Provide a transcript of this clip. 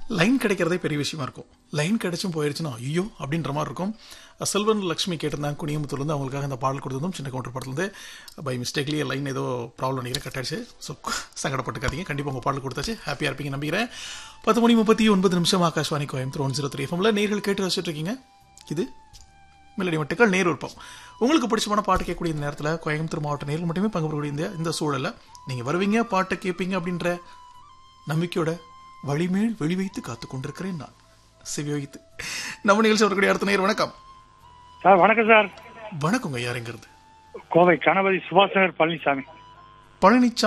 line கிடைக்கிறதே பெரிய விஷயமா இருக்கும் லைன் கிடைச்சும் போயிருச்சுன்னா ஐயோ அப்படின்ற மாதிரி இருக்கும் செல்வன் லக்ஷ்மி கேட்டிருந்தாங்க குனியமுத்தூர்லேருந்து அவங்களுக்காக அந்த பாடல் கொடுத்ததும் சின்ன கவுண்டர் படத்துலேருந்து பை மிஸ்டேக்லேயே லைன் ஏதோ ப்ராப்ளம் நினைக்கிறேன் கட் ஆயிடுச்சு ஸோ சங்கடப்பட்டுக்காதீங்க கண்டிப்பாக உங்கள் பாடல் கொடுத்தாச்சு ஹாப்பியாக இருப்பீங்க நம்பிக்கிறேன் பத்து மணி முப்பத்தி ஒன்பது நிமிஷம் Akashvani Coimbatore one zero three எஃப்எம்ல நேர்கள் கேட்டு ரசிச்சுட்டு இருக்கீங்க இது மெலடி மட்டுக்கள் நேர் விருப்பம் உங்களுக்கு பிடிச்சமான பாட்டு கேட்கக்கூடிய இந்த நேரத்தில் கோயம்புத்தூர் மாவட்ட நேரில் மட்டுமே பங்கு பெறக்கூடிய இந்த இந்த சூழலில் நீங்கள் வருவீங்க பாட்டை கேட்பீங்க அப்படின்ற நம்பிக்கையோட வழிமேல் வெளி வைத்து காத்து கொண்டிருக்கிறேன் நான் செவி வைத்து நம்ம நிகழ்ச்சி வரக்கூடிய அடுத்த நேர் வணக்கம் சார் வணக்கம் சார் வணக்கங்க யாருங்கிறது கோவை கணபதி சுபாஷ் நகர் பழனிசாமி பழனிச்சா